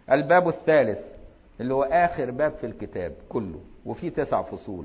الباب الثالث اللي هو آخر باب في الكتاب كله وفيه تسع فصول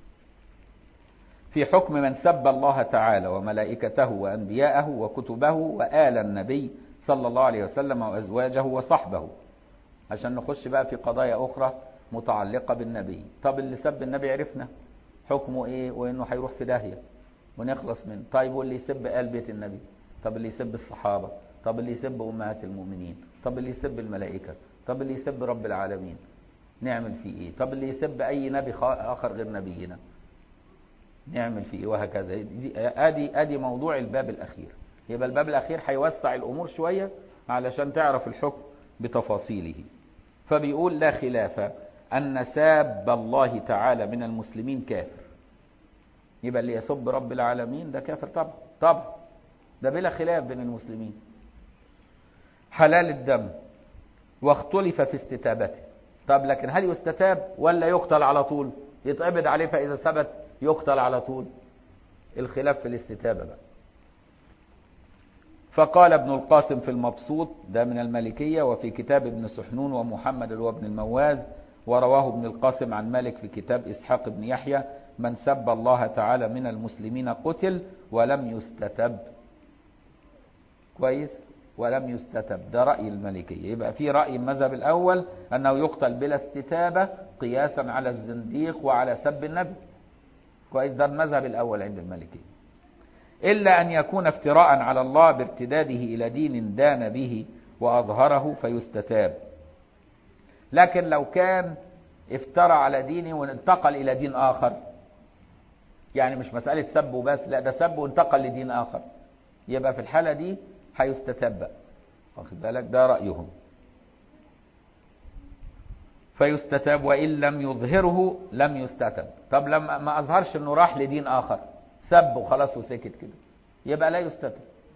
في حكم من سب الله تعالى وملائكته وأنبياءه وكتبه وآل النبي صلى الله عليه وسلم وأزواجه وصحبه عشان نخش بقى في قضايا أخرى متعلقة بالنبي طب اللي سب النبي عرفنا حكمه إيه وإنه هيروح في داهية ونخلص منه طيب واللي يسب آل بيت النبي طب اللي يسب الصحابة طب اللي يسب أمهات المؤمنين طب اللي يسب الملائكة طب اللي يسب رب العالمين نعمل فيه إيه طب اللي يسب أي نبي آخر غير نبينا نعمل فيه إيه وهكذا دي ادي ادي موضوع الباب الاخير يبقى الباب الاخير هيوسع الامور شويه علشان تعرف الحكم بتفاصيله فبيقول لا خلاف ان ساب الله تعالى من المسلمين كافر يبقى اللي يسب رب العالمين ده كافر طبعا طبعا ده بلا خلاف بين المسلمين حلال الدم واختلف في استتابته طب لكن هل يستتاب ولا يقتل على طول يتقبض عليه فاذا ثبت يقتل على طول الخلاف في الاستتابة بقى فقال ابن القاسم في المبسوط ده من المالكية وفي كتاب ابن سحنون ومحمد اللي هو ابن المواز ورواه ابن القاسم عن مالك في كتاب إسحاق بن يحيى من سب الله تعالى من المسلمين قتل ولم يستتب كويس ولم يستتب ده رأي المالكية يبقى في رأي المذهب الأول أنه يقتل بلا استتابة قياسا على الزنديق وعلى سب النبي كويس ده المذهب الأول عند المالكية إلا أن يكون افتراء على الله بارتداده إلى دين دان به وأظهره فيستتاب لكن لو كان افترى على دينه وانتقل إلى دين آخر يعني مش مسألة سبه بس لا ده سبه وانتقل لدين آخر يبقى في الحالة دي هيستتاب بقى واخد بالك ده رأيهم فيستتاب وإن لم يظهره لم يستتب طب لما ما أظهرش أنه راح لدين آخر سب وخلاص وسكت كده يبقى لا يستتب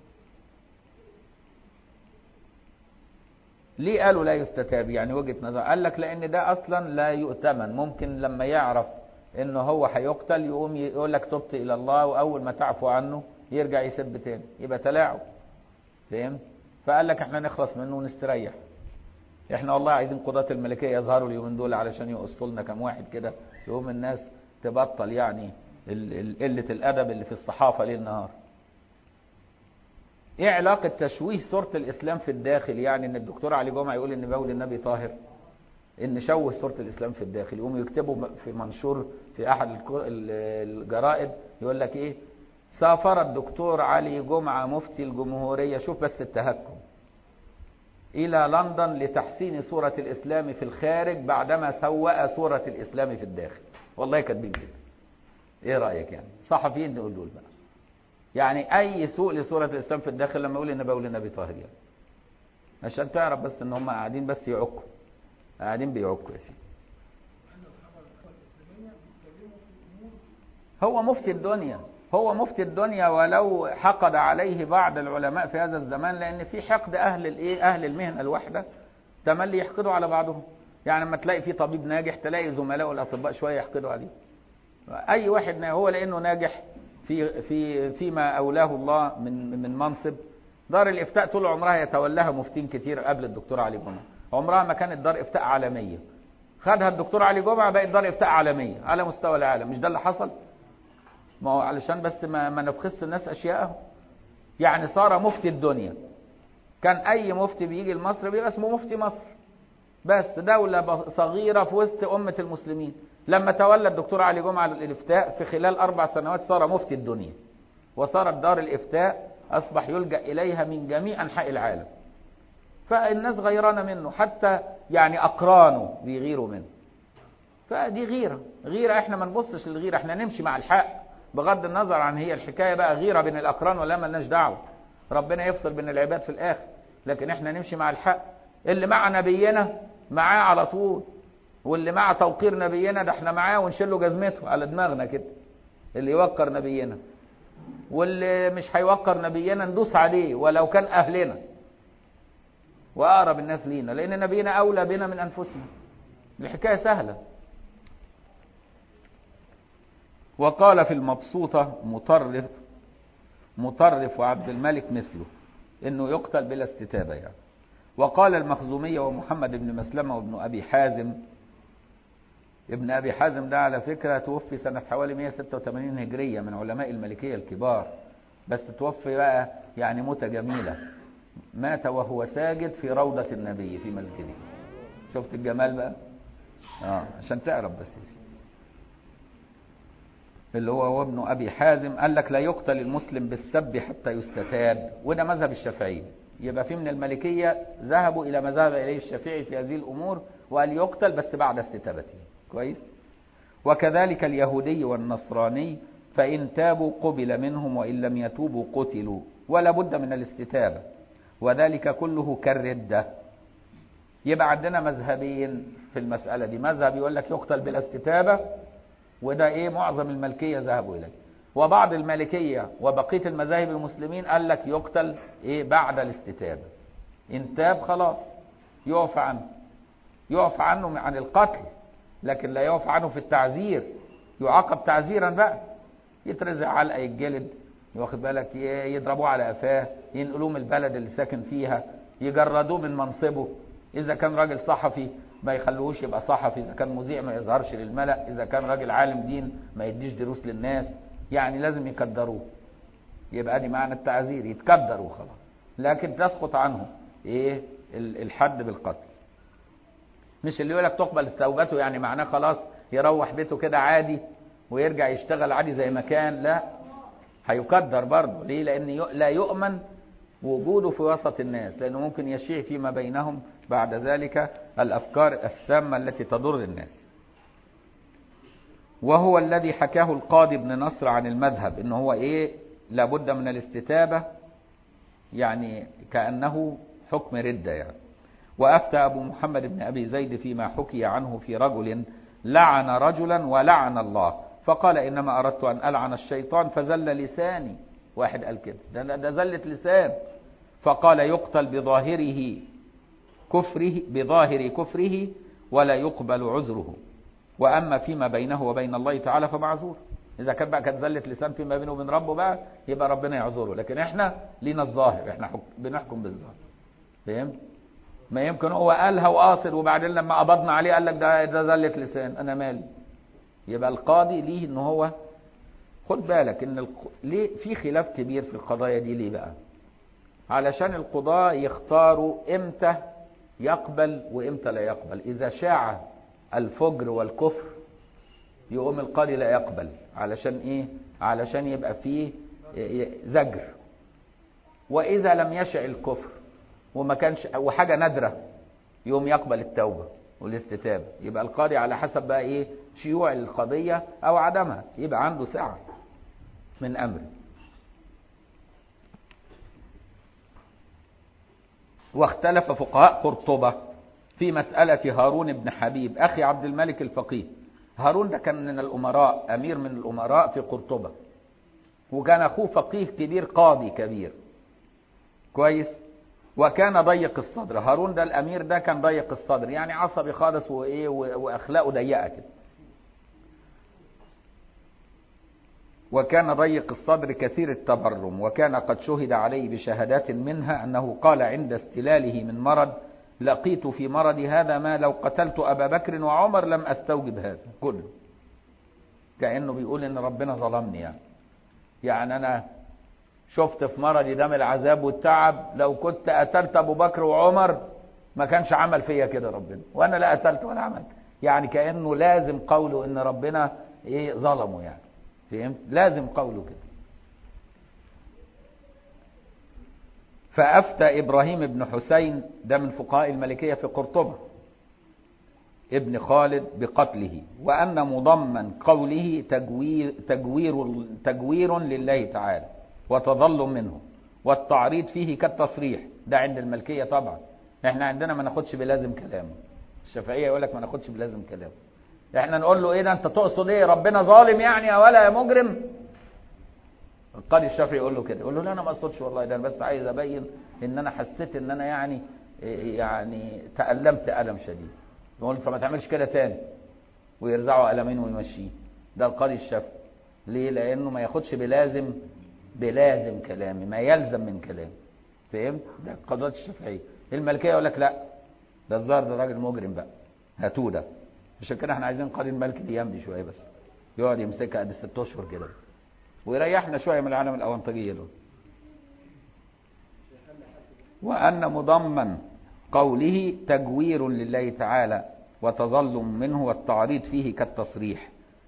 ليه قالوا لا يستتاب يعني وجهة نظر قال لك لأن ده أصلا لا يؤتمن ممكن لما يعرف أنه هو هيقتل يقوم يقول لك تبت إلى الله وأول ما تعفو عنه يرجع يسب تاني يبقى تلاعب فهمت فقال لك احنا نخلص منه ونستريح احنا والله عايزين قضاة الملكية يظهروا اليومين دول علشان يقصوا لنا كام واحد كده يقوم الناس تبطل يعني قلة الأدب اللي في الصحافة ليل نهار ايه علاقة تشويه صورة الإسلام في الداخل يعني ان الدكتور علي جمعة يقول ان بول النبي طاهر ان شوه صورة الإسلام في الداخل يقوموا يكتبوا في منشور في أحد الجرائد يقول لك ايه سافر الدكتور علي جمعة مفتي الجمهورية شوف بس التهكم إلى لندن لتحسين صورة الإسلام في الخارج بعدما سوأ صورة الإسلام في الداخل والله كاتبين كده إيه رأيك يعني صحفيين نقول دول بقى يعني أي سوء لصورة الإسلام في الداخل لما يقول النبي أقول النبي طاهر يعني عشان تعرف بس إن هم قاعدين بس يعكوا قاعدين بيعكوا يا سيدي هو مفتي الدنيا هو مفتي الدنيا ولو حقد عليه بعض العلماء في هذا الزمان لان في حقد اهل الايه اهل المهنه الواحده تملي يحقدوا على بعضهم يعني لما تلاقي في طبيب ناجح تلاقي زملائه الاطباء شويه يحقدوا عليه اي واحد هو لانه ناجح في في فيما اولاه الله من من منصب دار الافتاء طول عمرها يتولاها مفتين كتير قبل الدكتور علي جمعه عمرها ما كانت دار افتاء عالميه خدها الدكتور علي جمعه بقت دار افتاء عالميه على مستوى العالم مش ده اللي حصل ما هو علشان بس ما, ما نبخس الناس اشياءهم يعني صار مفتي الدنيا كان اي مفتي بيجي لمصر بيبقى اسمه مفتي مصر بس دولة صغيرة في وسط أمة المسلمين لما تولى الدكتور علي جمعة الإفتاء في خلال أربع سنوات صار مفتي الدنيا وصارت دار الإفتاء أصبح يلجأ إليها من جميع أنحاء العالم فالناس غيرانة منه حتى يعني أقرانه بيغيروا منه فدي غيرة غيرة احنا ما نبصش للغيرة احنا نمشي مع الحق بغض النظر عن هي الحكاية بقى غيرة بين الأقران ولا ملناش دعوة ربنا يفصل بين العباد في الآخر لكن احنا نمشي مع الحق اللي مع نبينا معاه على طول واللي مع توقير نبينا ده احنا معاه ونشيل له جزمته على دماغنا كده اللي يوقر نبينا واللي مش هيوقر نبينا ندوس عليه ولو كان أهلنا وأقرب الناس لينا لأن نبينا أولى بنا من أنفسنا الحكاية سهلة وقال في المبسوطة مطرف مطرف وعبد الملك مثله انه يقتل بلا استتابة يعني وقال المخزومية ومحمد بن مسلمة وابن أبي حازم ابن أبي حازم ده على فكرة توفي سنة حوالي 186 هجرية من علماء الملكية الكبار بس توفي بقى يعني موتة جميلة مات وهو ساجد في روضة النبي في مسجده شفت الجمال بقى اه عشان تعرف بس اللي هو هو ابن ابي حازم قال لك لا يقتل المسلم بالسب حتى يستتاب وده مذهب الشافعي يبقى في من الملكيه ذهبوا الى ما ذهب اليه الشافعي في هذه الامور وقال يقتل بس بعد استتابته كويس وكذلك اليهودي والنصراني فان تابوا قبل منهم وان لم يتوبوا قتلوا ولا بد من الاستتابه وذلك كله كالرده يبقى عندنا مذهبين في المساله دي مذهب يقول لك يقتل بلا استتابه وده ايه معظم الملكيه ذهبوا اليه وبعض المالكيه وبقيه المذاهب المسلمين قال لك يقتل ايه بعد الاستتابه ان تاب خلاص يعفى عنه يعفى عنه عن القتل لكن لا يعفى عنه في التعزير يعاقب تعزيرا بقى يترزع علقه يتجلد واخد بالك يضربوه على قفاه ينقلوه من البلد اللي ساكن فيها يجردوه من منصبه اذا كان راجل صحفي ما يخلوهوش يبقى صحفي اذا كان مذيع ما يظهرش للملأ اذا كان راجل عالم دين ما يديش دروس للناس يعني لازم يكدروه يبقى دي معنى التعذير يتكدروا خلاص لكن تسقط عنه ايه الحد بالقتل مش اللي يقول لك تقبل توبته يعني معناه خلاص يروح بيته كده عادي ويرجع يشتغل عادي زي ما كان لا هيقدر برضه ليه لان لا يؤمن وجوده في وسط الناس لانه ممكن يشيع فيما بينهم بعد ذلك الافكار السامه التي تضر الناس وهو الذي حكاه القاضي ابن نصر عن المذهب ان هو ايه لابد من الاستتابه يعني كانه حكم رده يعني وافتى ابو محمد بن ابي زيد فيما حكي عنه في رجل لعن رجلا ولعن الله فقال انما اردت ان العن الشيطان فزل لساني واحد قال كده ده, ده زلة لسان فقال يقتل بظاهره كفره بظاهر كفره ولا يقبل عذره واما فيما بينه وبين الله تعالى فمعذور اذا كان بقى كانت زله لسان فيما بينه وبين ربه بقى يبقى ربنا يعذره لكن احنا لينا الظاهر احنا حك... بنحكم بالظاهر فهمت ما يمكن هو قالها وقاصد وبعدين لما قبضنا عليه قال لك ده ده زله لسان انا مالي يبقى القاضي ليه ان هو خد بالك ان الق... ليه في خلاف كبير في القضايا دي ليه بقى علشان القضاة يختاروا امتى يقبل وامتى لا يقبل اذا شاع الفجر والكفر يقوم القاضي لا يقبل علشان ايه علشان يبقى فيه زجر واذا لم يشع الكفر وما كانش وحاجه نادره يقوم يقبل التوبه والاستتابه يبقى القاضي على حسب بقى ايه شيوع القضيه او عدمها يبقى عنده سعه من امره واختلف فقهاء قرطبة في مسألة هارون بن حبيب أخي عبد الملك الفقيه هارون ده كان من الأمراء أمير من الأمراء في قرطبة وكان أخوه فقيه كبير قاضي كبير كويس وكان ضيق الصدر هارون ده الأمير ده كان ضيق الصدر يعني عصبي خالص وإيه وأخلاقه ضيقة كده وكان ضيق الصدر كثير التبرم وكان قد شهد عليه بشهادات منها أنه قال عند استلاله من مرض لقيت في مرضي هذا ما لو قتلت أبا بكر وعمر لم أستوجب هذا كله كأنه بيقول إن ربنا ظلمني يعني يعني أنا شفت في مرضي ده من العذاب والتعب لو كنت قتلت أبو بكر وعمر ما كانش عمل فيا كده ربنا وأنا لا قتلت ولا عملت يعني كأنه لازم قوله إن ربنا إيه ظلمه يعني فهمت لازم قوله كده فأفتى إبراهيم بن حسين ده من فقهاء الملكية في قرطبة ابن خالد بقتله وأن مضمن قوله تجوير, تجوير, تجوير لله تعالى وتظلم منه والتعريض فيه كالتصريح ده عند الملكية طبعا احنا عندنا ما ناخدش بلازم كلامه الشافعية يقول لك ما ناخدش بلازم كلامه احنا نقول له ايه ده انت تقصد ايه ربنا ظالم يعني يا ولا يا مجرم القاضي الشافعي يقول له كده يقول له لا انا ما اقصدش والله ده انا بس عايز ابين ان انا حسيت ان انا يعني يعني تألمت ألم شديد يقول فما تعملش كده تاني ويرزعه قلمين ويمشيه ده القاضي الشافعي ليه لانه ما ياخدش بلازم بلازم كلامي ما يلزم من كلامي فهمت ده القضاة الشافعية الملكيه يقول لك لا ده الظاهر ده راجل مجرم بقى هاتوه ده عشان كده احنا عايزين قاضي الملك دي يمضي شويه بس يقعد يمسكها قد ست اشهر كده ويريحنا شويه من العالم الاونطجيه دول وان مضمن قوله تجوير لله تعالى وتظلم منه والتعريض فيه كالتصريح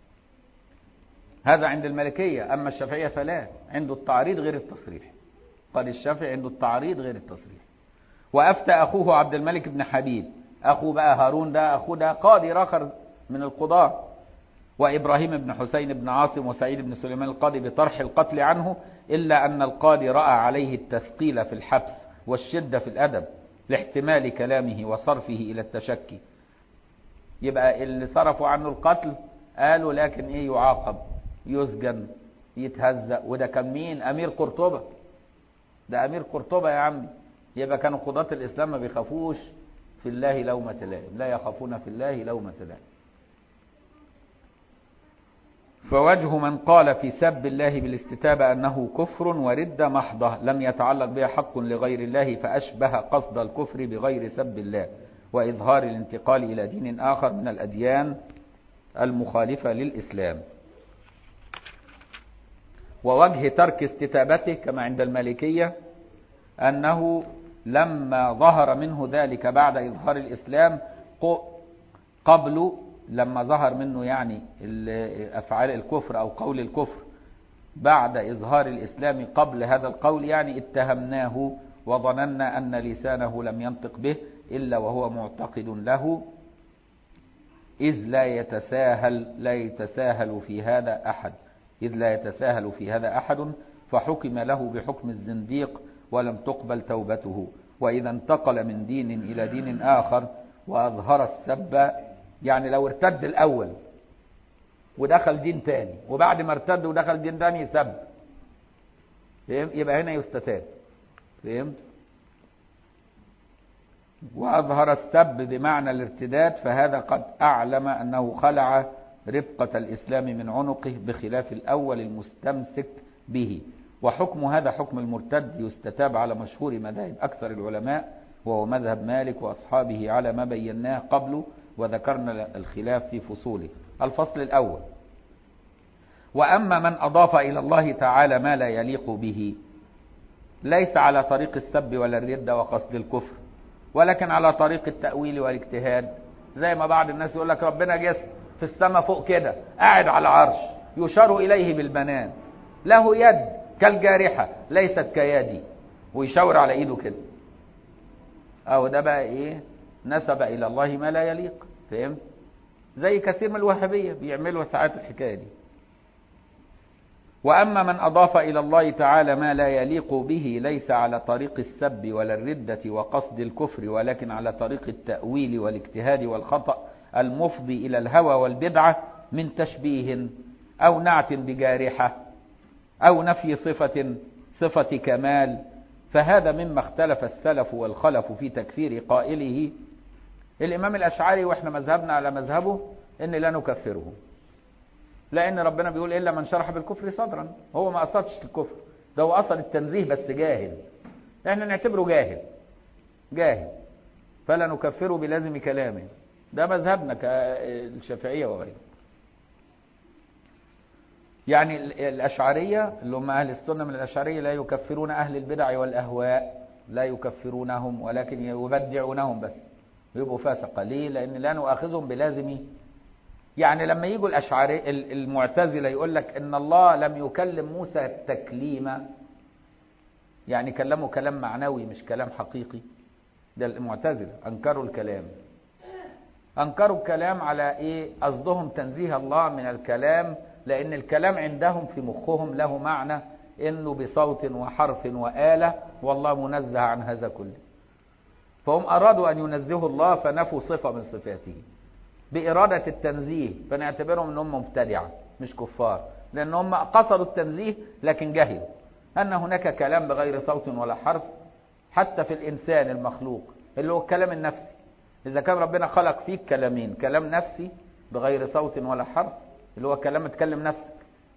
هذا عند الملكية أما الشافعية فلا عنده التعريض غير التصريح قال الشافعي عنده التعريض غير التصريح وأفتى أخوه عبد الملك بن حبيب أخو بقى هارون ده أخوه ده قاضي آخر من القضاة وإبراهيم بن حسين بن عاصم وسعيد بن سليمان القاضي بطرح القتل عنه إلا أن القاضي رأى عليه التثقيل في الحبس والشدة في الأدب لاحتمال كلامه وصرفه إلى التشكي يبقى اللي صرفوا عنه القتل قالوا لكن إيه يعاقب يسجن يتهزأ وده كان مين أمير قرطبة ده أمير قرطبة يا عمي يبقى كانوا قضاة الإسلام ما بيخافوش في الله لومة لائم لا يخافون في الله لومة لائم فوجه من قال في سب الله بالاستتابة أنه كفر وردة محضة لم يتعلق بها حق لغير الله فأشبه قصد الكفر بغير سب الله وإظهار الانتقال إلى دين آخر من الأديان المخالفة للإسلام ووجه ترك استتابته كما عند المالكية أنه لما ظهر منه ذلك بعد إظهار الإسلام قبل لما ظهر منه يعني أفعال الكفر أو قول الكفر بعد إظهار الإسلام قبل هذا القول يعني اتهمناه وظننا أن لسانه لم ينطق به إلا وهو معتقد له إذ لا يتساهل لا يتساهل في هذا أحد إذ لا يتساهل في هذا أحد فحكم له بحكم الزنديق ولم تقبل توبته وإذا انتقل من دين إلى دين آخر وأظهر السب يعني لو ارتد الأول ودخل دين تاني وبعد ما ارتد ودخل دين تاني سب فهم؟ يبقى هنا يستتاب فهمت وأظهر السب بمعنى الارتداد فهذا قد أعلم أنه خلع ربقة الإسلام من عنقه بخلاف الأول المستمسك به وحكم هذا حكم المرتد يستتاب على مشهور مذاهب أكثر العلماء وهو مذهب مالك وأصحابه على ما بيناه قبله وذكرنا الخلاف في فصوله الفصل الأول وأما من أضاف إلى الله تعالى ما لا يليق به ليس على طريق السب ولا الردة وقصد الكفر ولكن على طريق التأويل والاجتهاد زي ما بعض الناس يقول لك ربنا جسم في السماء فوق كده قاعد على عرش يشار إليه بالبنان له يد كالجارحة ليست كيدي ويشاور على ايده كده اهو ده بقى ايه نسب الى الله ما لا يليق فهمت زي كثير من الوهابية بيعملوا ساعات الحكاية دي وأما من أضاف إلى الله تعالى ما لا يليق به ليس على طريق السب ولا الردة وقصد الكفر ولكن على طريق التأويل والاجتهاد والخطأ المفضي إلى الهوى والبدعة من تشبيه أو نعت بجارحة أو نفي صفة صفة كمال فهذا مما اختلف السلف والخلف في تكفير قائله الإمام الأشعري وإحنا مذهبنا على مذهبه إن لا نكفره لأن ربنا بيقول إلا من شرح بالكفر صدرا هو ما قصدش الكفر ده هو قصد التنزيه بس جاهل احنا نعتبره جاهل جاهل فلا نكفره بلازم كلامه ده مذهبنا كالشافعية وغيره يعني الأشعرية اللي هم أهل السنة من الأشعرية لا يكفرون أهل البدع والأهواء لا يكفرونهم ولكن يبدعونهم بس ويبقوا فاسقة ليه لأن لا نؤاخذهم بلازم يعني لما يجوا الأشعري المعتزلة يقول لك إن الله لم يكلم موسى تكليما يعني كلمه كلام معنوي مش كلام حقيقي ده المعتزلة أنكروا الكلام أنكروا الكلام على إيه قصدهم تنزيه الله من الكلام لأن الكلام عندهم في مخهم له معنى إنه بصوت وحرف وآلة والله منزه عن هذا كله فهم أرادوا أن ينزهوا الله فنفوا صفة من صفاته بإرادة التنزيه فنعتبرهم أنهم مبتدعة مش كفار لأن هم قصدوا التنزيه لكن جهلوا أن هناك كلام بغير صوت ولا حرف حتى في الإنسان المخلوق اللي هو الكلام النفسي إذا كان ربنا خلق فيك كلامين كلام نفسي بغير صوت ولا حرف اللي هو كلام تكلم نفسك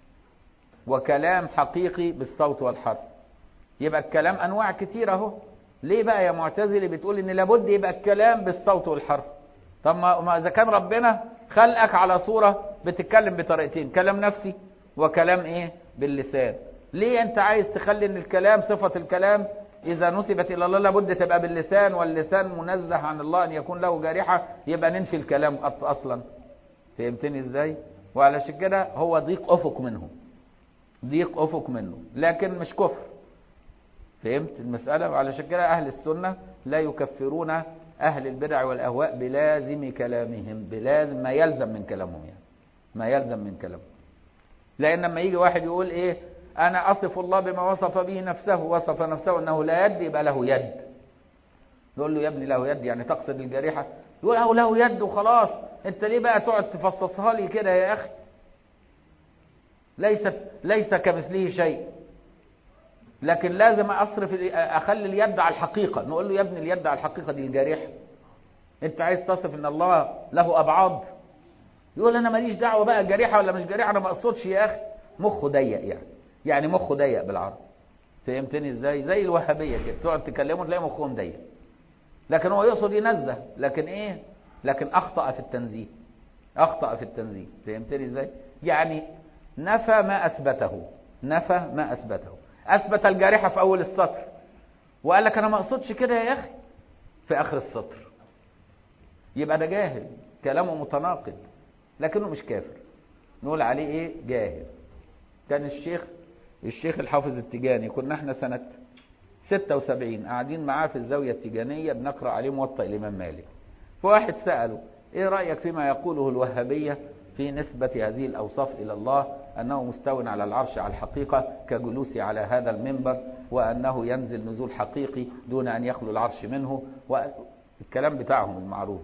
وكلام حقيقي بالصوت والحرف يبقى الكلام أنواع كتير أهو ليه بقى يا معتزلي بتقول ان لابد يبقى الكلام بالصوت والحرف طب ما اذا كان ربنا خلقك على صورة بتتكلم بطريقتين كلام نفسي وكلام ايه باللسان ليه انت عايز تخلي ان الكلام صفة الكلام اذا نسبت الى الله لابد تبقى باللسان واللسان منزه عن الله ان يكون له جارحة يبقى ننفي الكلام اصلا فهمتني ازاي وعلشان كده هو ضيق افق منه ضيق افق منه لكن مش كفر فهمت المسألة وعلشان كده اهل السنة لا يكفرون اهل البدع والاهواء بلازم كلامهم بلازم ما يلزم من كلامهم يعني ما يلزم من كلامهم لان لما يجي واحد يقول ايه انا اصف الله بما وصف به نفسه وصف نفسه انه لا يد يبقى له يد يقول له يا ابني له يد يعني تقصد الجريحة يقول له له يد وخلاص انت ليه بقى تقعد تفصصها لي كده يا اخي ليست ليس كمثله شيء لكن لازم اصرف اخلي اليد على الحقيقة نقول له يا ابني اليد على الحقيقة دي الجارحة انت عايز تصف ان الله له ابعاد يقول انا ماليش دعوة بقى جارحة ولا مش جارحة انا ما اقصدش يا اخي مخه ضيق يعني يعني مخه ضيق بالعربي فهمتني ازاي زي الوهابية كده تقعد تكلمه تلاقي مخهم ضيق لكن هو يقصد ينزه لكن ايه لكن اخطأ في التنزيه اخطأ في التنزيه فهمتني ازاي يعني نفى ما اثبته نفى ما اثبته اثبت الجارحة في اول السطر وقال لك انا ما اقصدش كده يا اخي في اخر السطر يبقى ده جاهل كلامه متناقض لكنه مش كافر نقول عليه ايه جاهل كان الشيخ الشيخ الحافظ التجاني كنا احنا سنة 76 قاعدين معاه في الزاوية التجانية بنقرأ عليه موطأ الإمام مالك فواحد سأله ايه رأيك فيما يقوله الوهابية في نسبة هذه الأوصاف إلى الله أنه مستو على العرش على الحقيقة كجلوسه على هذا المنبر وأنه ينزل نزول حقيقي دون أن يخلو العرش منه والكلام بتاعهم المعروف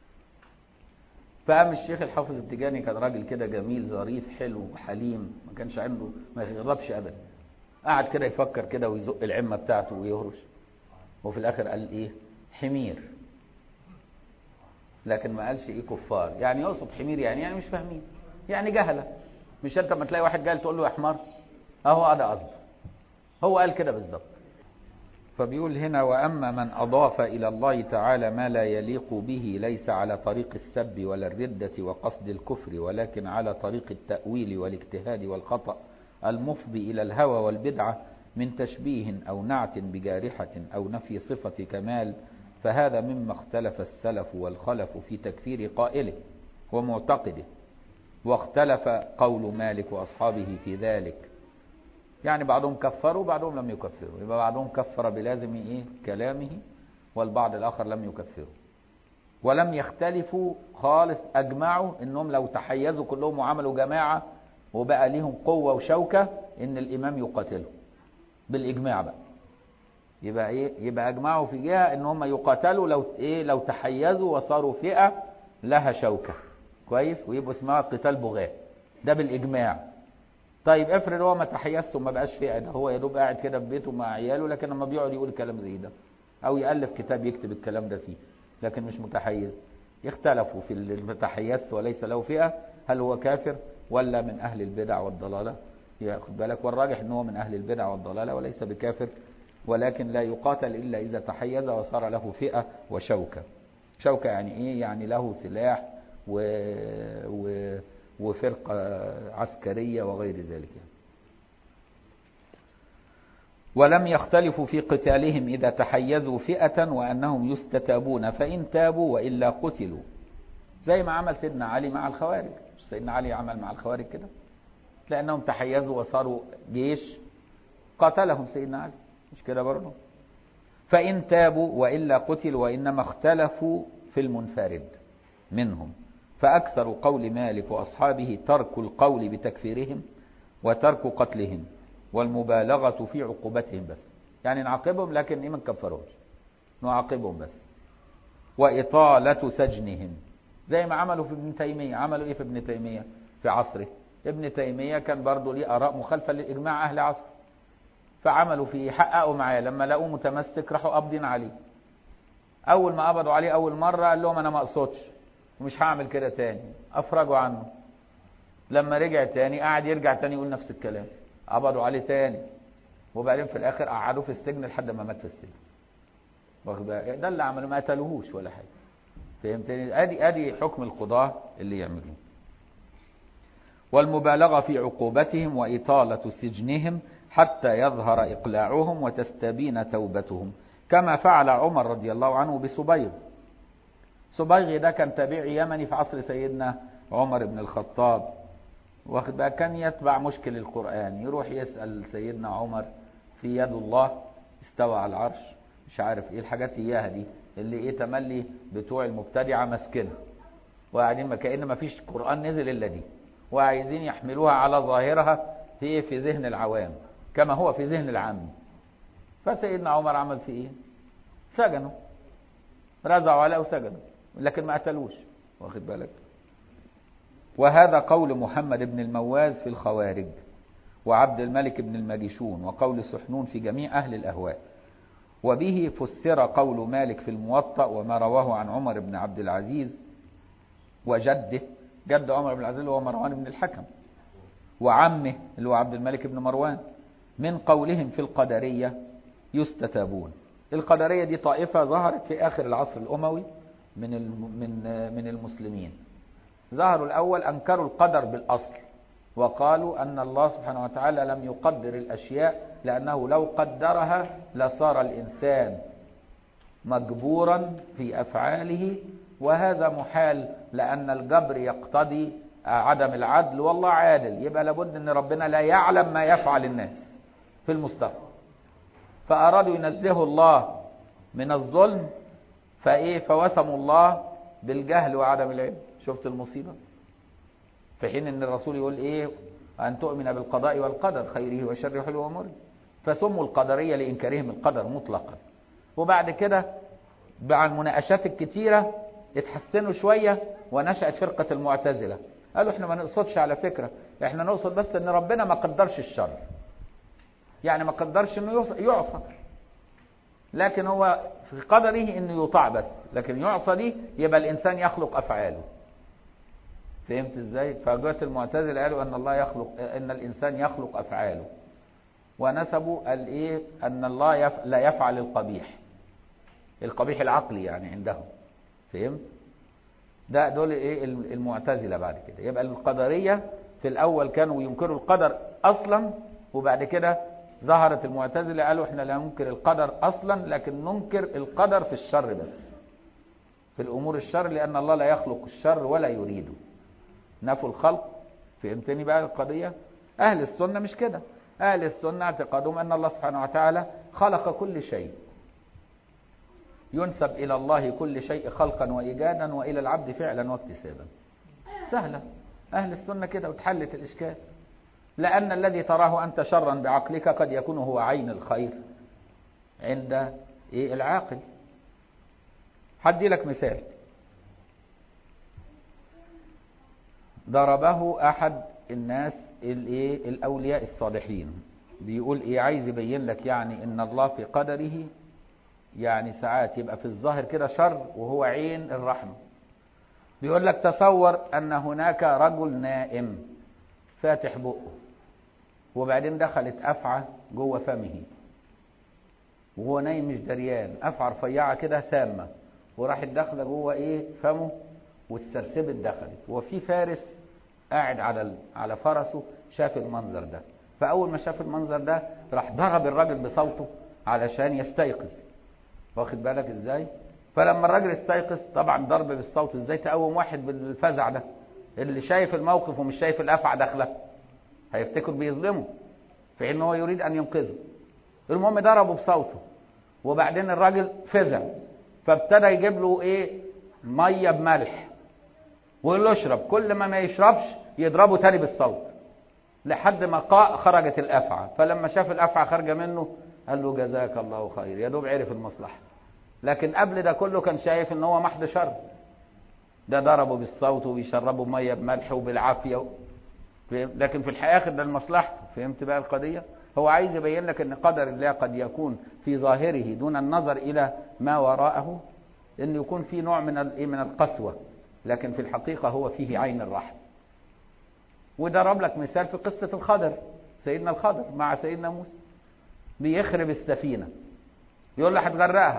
فقام الشيخ الحافظ التجاني كان راجل كده جميل ظريف حلو حليم ما كانش عنده ما يغضبش ابدا قعد كده يفكر كده ويزق العمه بتاعته ويهرش وفي الاخر قال ايه حمير لكن ما قالش ايه كفار يعني يقصد حمير يعني يعني مش فاهمين يعني جهله مش انت لما تلاقي واحد جاي تقول له يا حمار اهو ده قصده هو قال كده بالظبط فبيقول هنا وأما من أضاف إلى الله تعالى ما لا يليق به ليس على طريق السب ولا الردة وقصد الكفر ولكن على طريق التأويل والاجتهاد والخطأ المفضي إلى الهوى والبدعة من تشبيه أو نعت بجارحة أو نفي صفة كمال فهذا مما اختلف السلف والخلف في تكفير قائله ومعتقده واختلف قول مالك وأصحابه في ذلك يعني بعضهم كفروا وبعضهم لم يكفروا يبقى بعضهم كفر بلازم ايه كلامه والبعض الاخر لم يكفروا ولم يختلفوا خالص اجمعوا انهم لو تحيزوا كلهم وعملوا جماعة وبقى ليهم قوة وشوكة ان الامام يقاتلهم بالاجماع بقى يبقى ايه يبقى اجمعوا في جهة ان هم يقاتلوا لو ايه لو تحيزوا وصاروا فئة لها شوكة كويس ويبقوا اسمها قتال بغاة ده بالاجماع طيب افرض هو ما تحيزش وما بقاش فئه ده هو يا دوب قاعد كده في بيته مع عياله لكن لما بيقعد يقول كلام زي ده او يالف كتاب يكتب الكلام ده فيه لكن مش متحيز يختلفوا في المتحيز وليس له فئه هل هو كافر ولا من اهل البدع والضلاله ياخد بالك والراجح ان هو من اهل البدع والضلاله وليس بكافر ولكن لا يقاتل الا اذا تحيز وصار له فئه وشوكه شوكه يعني ايه يعني له سلاح و, و... وفرقة عسكرية وغير ذلك يعني. ولم يختلفوا في قتالهم إذا تحيزوا فئة وأنهم يستتابون فإن تابوا وإلا قتلوا زي ما عمل سيدنا علي مع الخوارج سيدنا علي عمل مع الخوارج كده لأنهم تحيزوا وصاروا جيش قتلهم سيدنا علي مش كده برضه فإن تابوا وإلا قتلوا وإنما اختلفوا في المنفرد منهم فأكثر قول مالك وأصحابه ترك القول بتكفيرهم وترك قتلهم والمبالغة في عقوبتهم بس يعني نعاقبهم لكن إيه ما نكفرهمش نعاقبهم بس وإطالة سجنهم زي ما عملوا في ابن تيمية عملوا إيه في ابن تيمية في عصره ابن تيمية كان برضه ليه آراء مخالفة لإجماع أهل عصره فعملوا فيه حققوا معاه لما لقوه متمسك راحوا قابضين عليه أول ما قبضوا عليه أول مرة قال لهم أنا ما أقصدش ومش هعمل كده تاني افرجوا عنه لما رجع تاني قعد يرجع تاني يقول نفس الكلام قبضوا عليه تاني وبعدين في الاخر قعدوه في السجن لحد ما مات في السجن واخد بالك؟ ده اللي عمله ما قتلوهوش ولا حاجه فهمتني ادي ادي حكم القضاه اللي يعملوه والمبالغه في عقوبتهم واطاله سجنهم حتى يظهر اقلاعهم وتستبين توبتهم كما فعل عمر رضي الله عنه بصبيغ صبيغ ده كان تابعي يمني في عصر سيدنا عمر بن الخطاب واخد بقى كان يتبع مشكل القرآن يروح يسأل سيدنا عمر في يد الله استوى على العرش مش عارف ايه الحاجات اياها دي اللي ايه تملي بتوع المبتدعة ماسكينها وقاعدين ما كأن ما فيش قرآن نزل الا دي وعايزين يحملوها على ظاهرها في ايه في ذهن العوام كما هو في ذهن العام فسيدنا عمر عمل في ايه سجنوا رزعوا عليه وسجنوا لكن ما قتلوش واخد بالك وهذا قول محمد بن المواز في الخوارج وعبد الملك بن الماجشون وقول سحنون في جميع أهل الأهواء وبه فسر قول مالك في الموطأ وما رواه عن عمر بن عبد العزيز وجده جد عمر بن العزيز هو مروان بن الحكم وعمه اللي هو عبد الملك بن مروان من قولهم في القدرية يستتابون القدرية دي طائفة ظهرت في آخر العصر الأموي من من من المسلمين ظهروا الأول أنكروا القدر بالأصل وقالوا أن الله سبحانه وتعالى لم يقدر الأشياء لأنه لو قدرها لصار الإنسان مجبورا في أفعاله وهذا محال لأن الجبر يقتضي عدم العدل والله عادل يبقى لابد أن ربنا لا يعلم ما يفعل الناس في المستقبل فأرادوا ينزهوا الله من الظلم فإيه فوسموا الله بالجهل وعدم العلم شفت المصيبة في حين ان الرسول يقول ايه ان تؤمن بالقضاء والقدر خيره وشره حلو ومر فسموا القدرية لإنكارهم القدر مطلقا وبعد كده مع المناقشات الكتيرة اتحسنوا شوية ونشأت فرقة المعتزلة قالوا احنا ما نقصدش على فكرة احنا نقصد بس ان ربنا ما قدرش الشر يعني ما قدرش انه يعصى لكن هو في قدره انه يطاع بس لكن يعصى دي يبقى الانسان يخلق افعاله فهمت ازاي فجوات المعتزله قالوا ان الله يخلق ان الانسان يخلق افعاله ونسبوا الايه ان الله يف... لا يفعل القبيح القبيح العقلي يعني عندهم فهمت ده دول ايه المعتزله بعد كده يبقى القدريه في الاول كانوا ينكروا القدر اصلا وبعد كده ظهرت المعتزله قالوا احنا لا ننكر القدر اصلا لكن ننكر القدر في الشر بس في الامور الشر لان الله لا يخلق الشر ولا يريده نفوا الخلق فهمتني بقى القضية أهل السنة مش كده أهل السنة اعتقادهم أن الله سبحانه وتعالى خلق كل شيء ينسب إلى الله كل شيء خلقا وإيجادا وإلى العبد فعلا واكتسابا سهلة أهل السنة كده وتحلت الإشكال لأن الذي تراه أنت شرا بعقلك قد يكون هو عين الخير عند إيه العاقل حدي لك مثال ضربه احد الناس الايه الاولياء الصالحين بيقول ايه عايز يبين لك يعني ان الله في قدره يعني ساعات يبقى في الظاهر كده شر وهو عين الرحمه بيقول لك تصور ان هناك رجل نائم فاتح بقه وبعدين دخلت افعى جوه فمه وهو نايم مش دريان افعى رفيعه كده سامه وراحت داخله جوه ايه فمه والسرسبت دخلت وفي فارس قاعد على على فرسه شاف المنظر ده فاول ما شاف المنظر ده راح ضرب الراجل بصوته علشان يستيقظ واخد بالك ازاي فلما الراجل استيقظ طبعا ضرب بالصوت ازاي تقوم واحد بالفزع ده اللي شايف الموقف ومش شايف الافعى داخله هيفتكر بيظلمه في ان هو يريد ان ينقذه المهم ضربه بصوته وبعدين الراجل فزع فابتدى يجيب له ايه ميه بملح ويقول له اشرب كل ما ما يشربش يضربه تاني بالصوت لحد ما قاء خرجت الافعى فلما شاف الافعى خارجه منه قال له جزاك الله خير يا دوب عرف المصلحه لكن قبل ده كله كان شايف ان هو محض شر ده ضربه بالصوت وبيشربه ميه بملح وبالعافيه و... لكن في الحقيقه ده لمصلحته فهمت بقى القضيه هو عايز يبين لك ان قدر الله قد يكون في ظاهره دون النظر الى ما وراءه ان يكون في نوع من الايه من القسوه لكن في الحقيقه هو فيه عين الرحمه وضرب لك مثال في قصه الخضر سيدنا الخضر مع سيدنا موسى بيخرب السفينه يقول له هتغرقها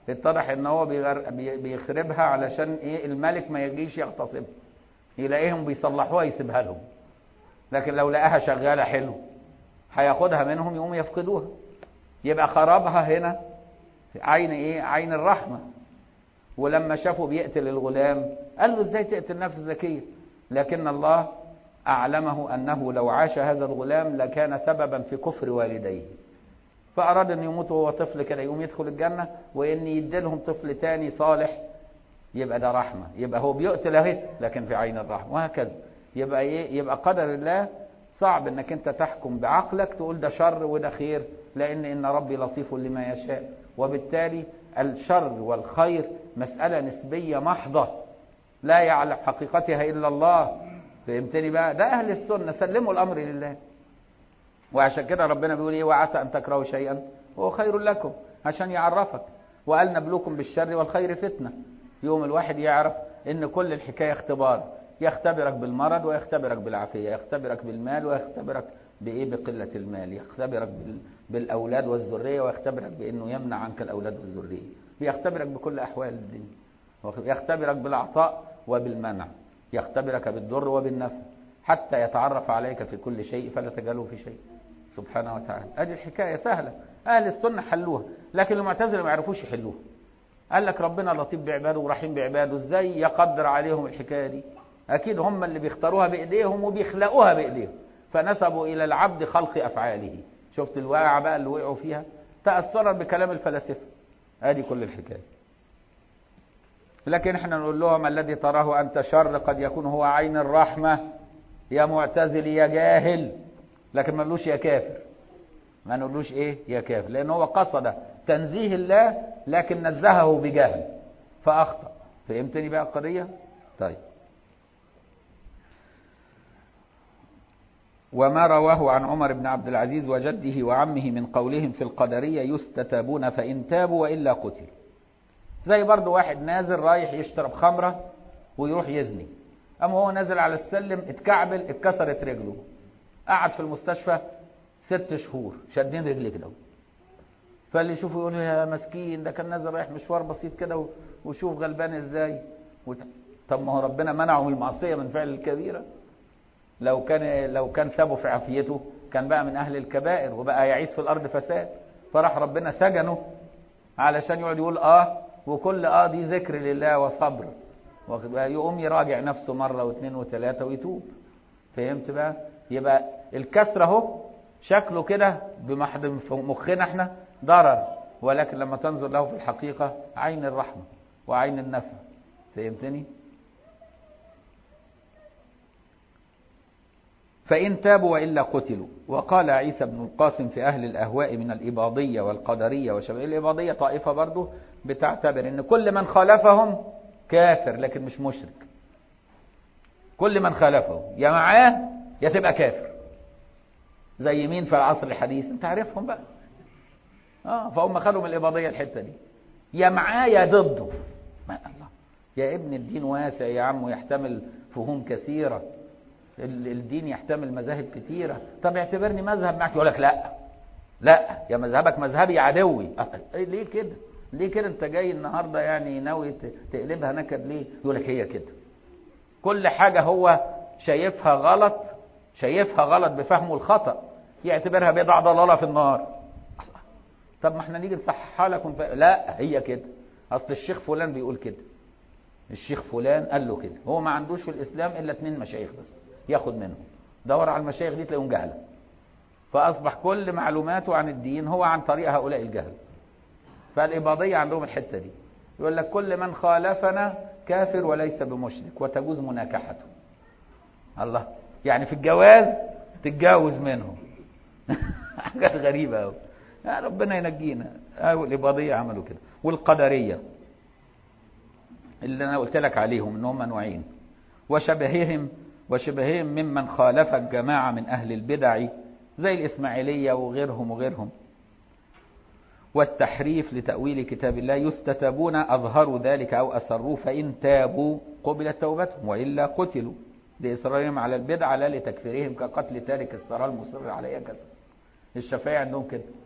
اتضح ان هو بيغر... بي- بيخربها علشان ايه الملك ما يجيش يغتصبها يلاقيهم بيصلحوها يسيبها لهم لكن لو لقاها شغاله حلو هياخدها منهم يقوم يفقدوها يبقى خرابها هنا عين ايه عين الرحمه ولما شافه بيقتل الغلام قال له ازاي تقتل نفس زكيه لكن الله اعلمه انه لو عاش هذا الغلام لكان سببا في كفر والديه فاراد ان يموت وهو طفل كده يقوم يدخل الجنه وان يديلهم طفل تاني صالح يبقى ده رحمه يبقى هو بيقتل اهي لكن في عين الرحمه وهكذا يبقى ايه يبقى قدر الله صعب انك انت تحكم بعقلك تقول ده شر وده خير لان ان ربي لطيف لما يشاء وبالتالي الشر والخير مساله نسبيه محضه لا يعلم حقيقتها الا الله فهمتني بقى ده اهل السنه سلموا الامر لله وعشان كده ربنا بيقول ايه وعسى ان تكرهوا شيئا وهو خير لكم عشان يعرفك وقال نبلوكم بالشر والخير فتنه يوم الواحد يعرف ان كل الحكايه اختبار يختبرك بالمرض ويختبرك بالعافيه يختبرك بالمال ويختبرك بايه بقله المال يختبرك بال... بالاولاد والذريه ويختبرك بانه يمنع عنك الاولاد والذريه بيختبرك بكل احوال الدنيا يختبرك بالعطاء وبالمنع يختبرك بالضر وبالنفع حتى يتعرف عليك في كل شيء فلا تجعله في شيء سبحانه وتعالى ادي الحكايه سهله اهل السنه حلوها لكن المعتزله ما يعرفوش يحلوها قال لك ربنا لطيف بعباده ورحيم بعباده ازاي يقدر عليهم الحكايه دي اكيد هم اللي بيختاروها بايديهم وبيخلقوها بايديهم فنسبوا الى العبد خلق افعاله شفت الواقعه بقى اللي وقعوا فيها تاثرا بكلام الفلاسفه ادي كل الحكايه لكن احنا نقول لهم الذي تراه انت شر قد يكون هو عين الرحمه يا معتزل يا جاهل لكن ما نقولوش يا كافر ما نقولوش ايه يا كافر لان هو قصد تنزيه الله لكن نزهه بجهل فاخطا فهمتني بقى القضيه طيب وما رواه عن عمر بن عبد العزيز وجده وعمه من قولهم في القدرية يستتابون فإن تابوا وإلا قتل زي برضو واحد نازل رايح يشرب خمرة ويروح يزني أما هو نازل على السلم اتكعبل اتكسرت رجله قعد في المستشفى ست شهور شادين رجليه كده فاللي يشوفه يقول يا مسكين ده كان نازل رايح مشوار بسيط كده وشوف غلبان ازاي طب ما هو ربنا منعه من المعصيه من فعل الكبيره لو كان لو كان سابه في عافيته كان بقى من اهل الكبائر وبقى يعيش في الارض فساد فراح ربنا سجنه علشان يقعد يقول اه وكل اه دي ذكر لله وصبر يقوم يراجع نفسه مره واثنين وثلاثه ويتوب فهمت بقى يبقى الكسر اهو شكله كده بمحض مخنا احنا ضرر ولكن لما تنظر له في الحقيقه عين الرحمه وعين النفع فهمتني فإن تابوا وإلا قتلوا وقال عيسى بن القاسم في أهل الأهواء من الإباضية والقدرية وشباب الإباضية طائفة برضه بتعتبر إن كل من خالفهم كافر لكن مش مشرك كل من خالفه يا معاه يا تبقى كافر زي مين في العصر الحديث انت عارفهم بقى اه فهم خدوا من الإباضية الحتة دي يا معاه يا ضده ما الله يا ابن الدين واسع يا عم يحتمل فهوم كثيره الدين يحتمل مذاهب كتيرة طب اعتبرني مذهب معك يقول لك لا لا يا مذهبك مذهبي عدوي ليه كده ليه كده انت جاي النهاردة يعني ناوي تقلبها نكد ليه يقول لك هي كده كل حاجة هو شايفها غلط شايفها غلط بفهمه الخطأ يعتبرها بضع ضلالة في النار طب ما احنا نيجي نصححها لك ونف... لا هي كده اصل الشيخ فلان بيقول كده الشيخ فلان قال له كده هو ما عندوش في الاسلام الا اتنين مشايخ بس ياخد منهم دور على المشايخ دي تلاقيهم جهله فاصبح كل معلوماته عن الدين هو عن طريق هؤلاء الجهل فالاباضيه عندهم الحته دي يقول لك كل من خالفنا كافر وليس بمشرك وتجوز مناكحته الله يعني في الجواز تتجاوز منهم حاجات غريبه قوي ربنا ينجينا الاباضيه عملوا كده والقدريه اللي انا قلت لك عليهم ان هم نوعين وشبههم وشبههم ممن خالف الجماعة من أهل البدع زي الإسماعيلية وغيرهم وغيرهم والتحريف لتأويل كتاب الله يستتابون أظهروا ذلك أو أسروه فإن تابوا قبلت توبتهم وإلا قتلوا لإصرارهم على البدعة لا لتكفيرهم كقتل تارك الصلاة المصر عليها كذا الشافعية عندهم كده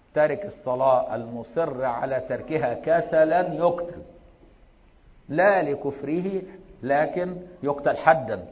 تارك الصلاة المصر على تركها كسلا يقتل لا لكفره لكن يقتل حدا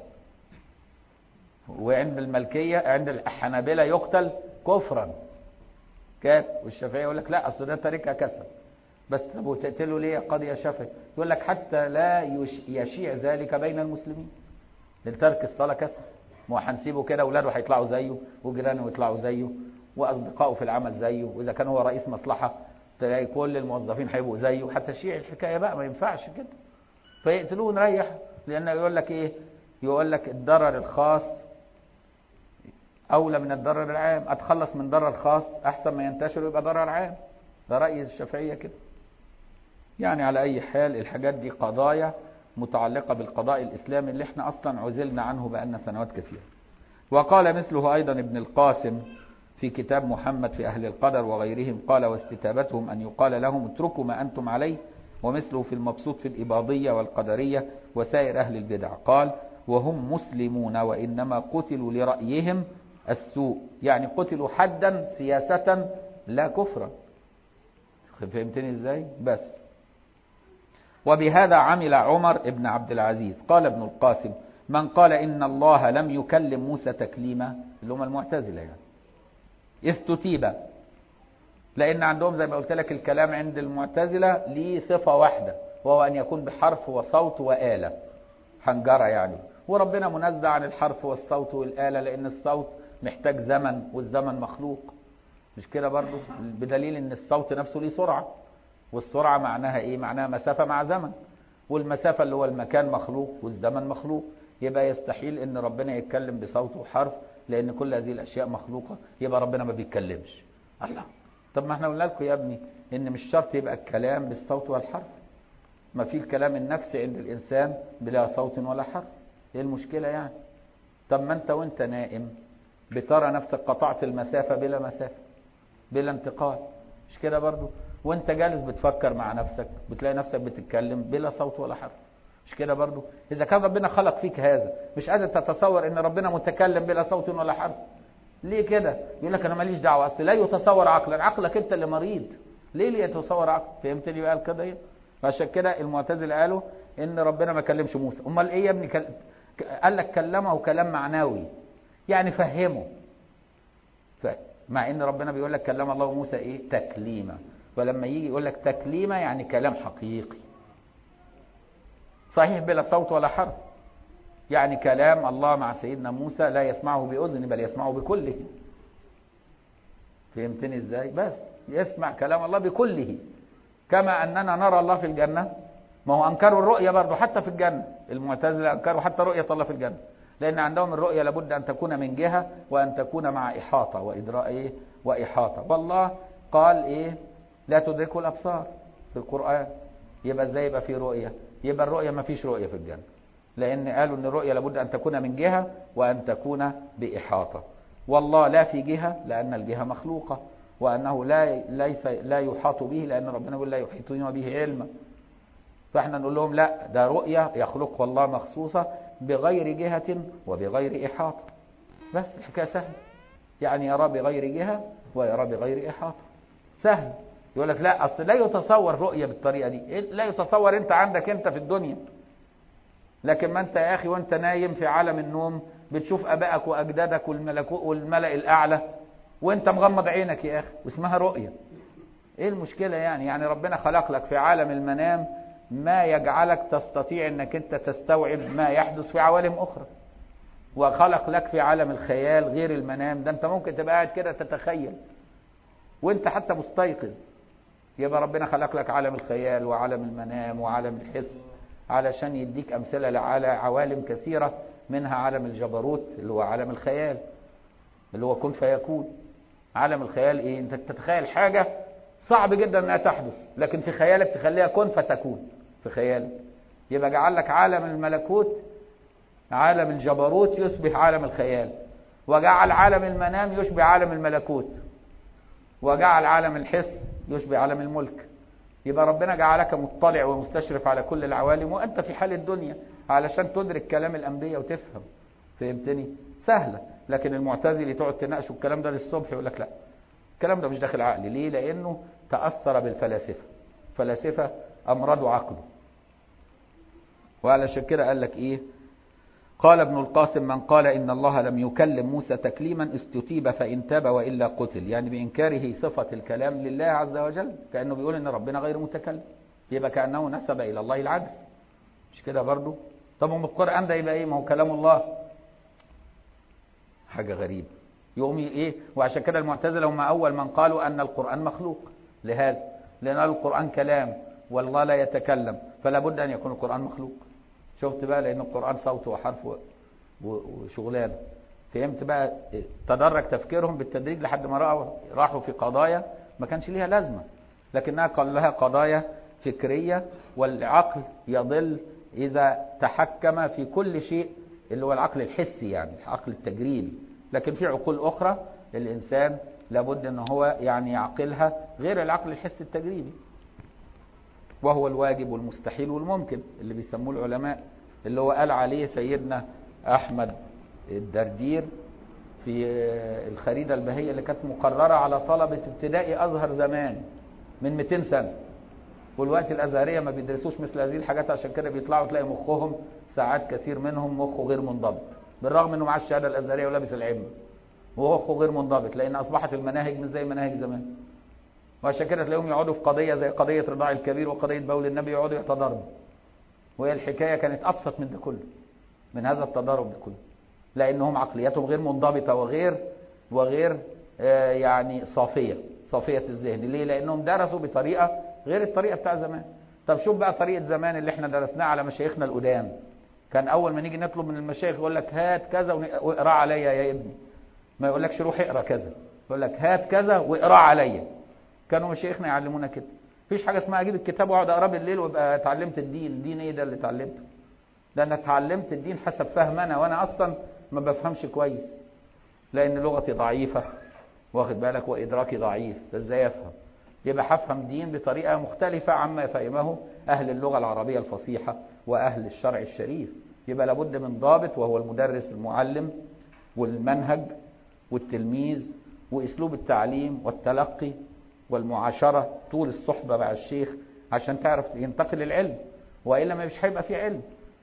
وعند الملكية عند الحنابلة يقتل كفرا كاف والشافعية يقول لك لا أصل ده تاركها كسل بس طب وتقتله ليه يا قاضي يا شافعي يقول لك حتى لا يشيع ذلك بين المسلمين لترك الصلاة كسل ما هو هنسيبه كده اولاده هيطلعوا زيه وجيرانه يطلعوا زيه واصدقائه في العمل زيه واذا كان هو رئيس مصلحه تلاقي كل الموظفين هيبقوا زيه حتى الشيع الحكايه بقى ما ينفعش كده فيقتلوه ونريح لانه يقول لك ايه يقول لك الضرر الخاص اولى من الضرر العام اتخلص من ضرر خاص احسن ما ينتشر ويبقى ضرر عام ده راي الشافعيه كده يعني على اي حال الحاجات دي قضايا متعلقة بالقضاء الإسلامي اللي احنا أصلا عزلنا عنه بقالنا سنوات كثيرة وقال مثله أيضا ابن القاسم في كتاب محمد في أهل القدر وغيرهم قال واستتابتهم أن يقال لهم اتركوا ما أنتم عليه ومثله في المبسوط في الإباضية والقدرية وسائر أهل البدع قال وهم مسلمون وإنما قتلوا لرأيهم السوء يعني قتلوا حدا سياسة لا كفرا فهمتني ازاي بس وبهذا عمل عمر بن عبد العزيز قال ابن القاسم من قال إن الله لم يكلم موسى تكليما اللي هم المعتزلة يعني استتيب لأن عندهم زي ما قلت لك الكلام عند المعتزلة ليه صفة واحدة وهو أن يكون بحرف وصوت وآلة حنجرة يعني وربنا منزه عن الحرف والصوت والآلة لأن الصوت محتاج زمن والزمن مخلوق مش كده برضو بدليل ان الصوت نفسه ليه سرعة والسرعة معناها ايه معناها مسافة مع زمن والمسافة اللي هو المكان مخلوق والزمن مخلوق يبقى يستحيل ان ربنا يتكلم بصوت وحرف لان كل هذه الاشياء مخلوقة يبقى ربنا ما بيتكلمش الله طب ما احنا قلنا لكم يا ابني ان مش شرط يبقى الكلام بالصوت والحرف ما في الكلام النفسي عند الانسان بلا صوت ولا حرف ايه المشكلة يعني طب ما انت وانت نائم بترى نفسك قطعت المسافة بلا مسافة بلا انتقال مش كده برضو وانت جالس بتفكر مع نفسك بتلاقي نفسك بتتكلم بلا صوت ولا حرف مش كده برضو اذا كان ربنا خلق فيك هذا مش قادر تتصور ان ربنا متكلم بلا صوت ولا حرف ليه كده يقول لك انا ماليش دعوه اصل لا يتصور عقلا عقلك انت اللي مريض ليه ليه يتصور عقل فهمتني بقى كده ايه عشان كده المعتزله قالوا ان ربنا ما كلمش موسى امال ايه يا ابني كل... قال لك كلمه كلام معنوي يعني فهمه ف... مع ان ربنا بيقول لك كلم الله موسى ايه تكليما ولما يجي يقول لك تكليما يعني كلام حقيقي صحيح بلا صوت ولا حرف يعني كلام الله مع سيدنا موسى لا يسمعه بأذن بل يسمعه بكله فهمتني ازاي بس يسمع كلام الله بكله كما أننا نرى الله في الجنة ما هو أنكروا الرؤية برضه حتى في الجنة المعتزلة أنكروا حتى رؤية الله في الجنة لأن عندهم الرؤية لابد أن تكون من جهة وأن تكون مع إحاطة وإدراء إيه وإحاطة والله قال إيه لا تدركه الأبصار في القرآن يبقى إزاي يبقى في رؤية يبقى الرؤية ما فيش رؤية في الجنة لأن قالوا أن الرؤية لابد أن تكون من جهة وأن تكون بإحاطة والله لا في جهة لأن الجهة مخلوقة وأنه لا ليس لا يحاط به لأن ربنا يقول لا يحيطون به علما فاحنا نقول لهم لا ده رؤية يخلقها الله مخصوصة بغير جهة وبغير إحاطة بس الحكاية سهلة يعني يرى بغير جهة ويرى بغير إحاطة سهل يقول لك لا أصل لا يتصور رؤية بالطريقة دي لا يتصور أنت عندك أنت في الدنيا لكن ما أنت يا أخي وأنت نايم في عالم النوم بتشوف أبائك وأجدادك والملكوت والملأ الأعلى وأنت مغمض عينك يا أخي واسمها رؤية إيه المشكلة يعني يعني ربنا خلق لك في عالم المنام ما يجعلك تستطيع انك انت تستوعب ما يحدث في عوالم اخرى وخلق لك في عالم الخيال غير المنام ده انت ممكن تبقى قاعد كده تتخيل وانت حتى مستيقظ يبقى ربنا خلق لك عالم الخيال وعالم المنام وعالم الحس علشان يديك امثله لعلى عوالم كثيره منها عالم الجبروت اللي هو عالم الخيال اللي هو كن فيكون عالم الخيال ايه انت تتخيل حاجه صعب جدا انها تحدث لكن في خيالك تخليها كن فتكون في خيالك يبقى جعل لك عالم الملكوت عالم الجبروت يشبه عالم الخيال وجعل عالم المنام يشبه عالم الملكوت وجعل عالم الحس يشبه عالم الملك يبقى ربنا جعلك مطلع ومستشرف على كل العوالم وانت في حال الدنيا علشان تدرك كلام الانبياء وتفهم فهمتني سهله لكن المعتزلي تقعد تناقشوا الكلام ده للصبح يقول لك لا الكلام ده مش داخل عقلي ليه لانه تاثر بالفلاسفه فلاسفه امرضوا عقله وعلشان كده قال لك ايه قال ابن القاسم من قال إن الله لم يكلم موسى تكليما استتيب فإن تاب وإلا قتل يعني بإنكاره صفة الكلام لله عز وجل كأنه بيقول إن ربنا غير متكلم يبقى كأنه نسب إلى الله العجز مش كده برضو طب هم القرآن ده يبقى إيه ما هو كلام الله حاجة غريبة يقوم إيه وعشان كده المعتزلة هم أول من قالوا أن القرآن مخلوق لهذا لأن القرآن كلام والله لا يتكلم فلا بد أن يكون القرآن مخلوق شفت بقى لان القران صوت وحرف وشغلانه فهمت بقى تدرج تفكيرهم بالتدريج لحد ما راوا راحوا في قضايا ما كانش ليها لازمه لكنها قال لها قضايا فكريه والعقل يضل اذا تحكم في كل شيء اللي هو العقل الحسي يعني العقل التجريبي لكن في عقول اخرى الانسان لابد ان هو يعني يعقلها غير العقل الحسي التجريبي وهو الواجب والمستحيل والممكن اللي بيسموه العلماء اللي هو قال عليه سيدنا أحمد الدردير في الخريدة البهية اللي كانت مقررة على طلبة ابتدائي أزهر زمان من 200 سنة والوقت الأزهرية ما بيدرسوش مثل هذه الحاجات عشان كده بيطلعوا تلاقي مخهم ساعات كثير منهم مخه غير منضبط بالرغم انه معاه الشهادة الأزهرية ولابس العمة ومخه غير منضبط لأن أصبحت المناهج مش زي مناهج زمان وعشان كده تلاقيهم يقعدوا في قضيه زي قضيه رضاع الكبير وقضيه بول النبي يقعدوا يتضاربوا وهي الحكايه كانت ابسط من ده كله من هذا التضارب ده كله لانهم عقلياتهم غير منضبطه وغير وغير آه يعني صافيه صافيه الذهن ليه لانهم درسوا بطريقه غير الطريقه بتاع زمان طب شوف بقى طريقه زمان اللي احنا درسناها على مشايخنا القدام كان اول ما نيجي نطلب من المشايخ يقول لك هات كذا واقرا عليا يا ابني ما يقولكش روح اقرا كذا يقول لك هات كذا واقرا عليا كانوا مشايخنا يعلمونا كده مفيش حاجه اسمها اجيب الكتاب واقعد اقراه بالليل وابقى اتعلمت الدين الدين ايه ده اللي اتعلمته ده انا اتعلمت الدين حسب فهم انا وانا اصلا ما بفهمش كويس لان لغتي ضعيفه واخد بالك وادراكي ضعيف ده ازاي افهم يبقى هفهم دين بطريقه مختلفه عما فهمه اهل اللغه العربيه الفصيحه واهل الشرع الشريف يبقى لابد من ضابط وهو المدرس المعلم والمنهج والتلميذ واسلوب التعليم والتلقي والمعاشرة طول الصحبة مع الشيخ عشان تعرف ينتقل العلم وإلا ما مش هيبقى في علم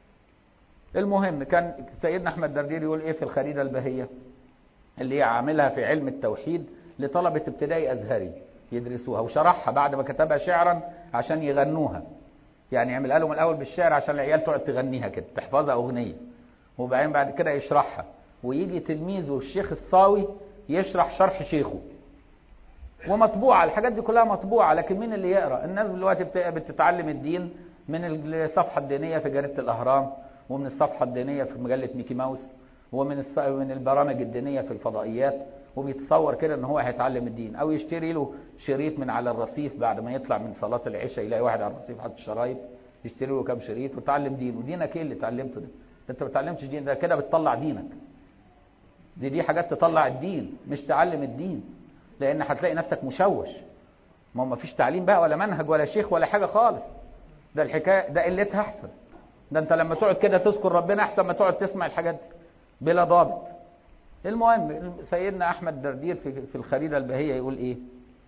المهم كان سيدنا أحمد دردير يقول إيه في الخريدة البهية اللي هي عاملها في علم التوحيد لطلبة ابتدائي أزهري يدرسوها وشرحها بعد ما كتبها شعرا عشان يغنوها يعني يعملها لهم الأول بالشعر عشان العيال تقعد تغنيها كده تحفظها أغنية وبعدين بعد كده يشرحها ويجي تلميذه الشيخ الصاوي يشرح شرح شيخه ومطبوعة الحاجات دي كلها مطبوعة لكن مين اللي يقرأ الناس دلوقتي بتتعلم الدين من الصفحة الدينية في جريدة الأهرام ومن الصفحة الدينية في مجلة ميكي ماوس ومن من البرامج الدينية في الفضائيات وبيتصور كده ان هو هيتعلم الدين او يشتري له شريط من على الرصيف بعد ما يطلع من صلاة العشاء يلاقي واحد على الرصيف حاطط شرايط يشتري له كام شريط وتعلم دين ودينك ايه اللي اتعلمته ده انت ما اتعلمتش دين ده كده بتطلع دينك دي دي حاجات تطلع الدين مش تعلم الدين لان هتلاقي نفسك مشوش ما هو مفيش تعليم بقى ولا منهج ولا شيخ ولا حاجه خالص ده الحكايه ده قلتها احسن ده انت لما تقعد كده تذكر ربنا احسن ما تقعد تسمع الحاجات دي بلا ضابط المهم سيدنا احمد دردير في في الخريده البهيه يقول ايه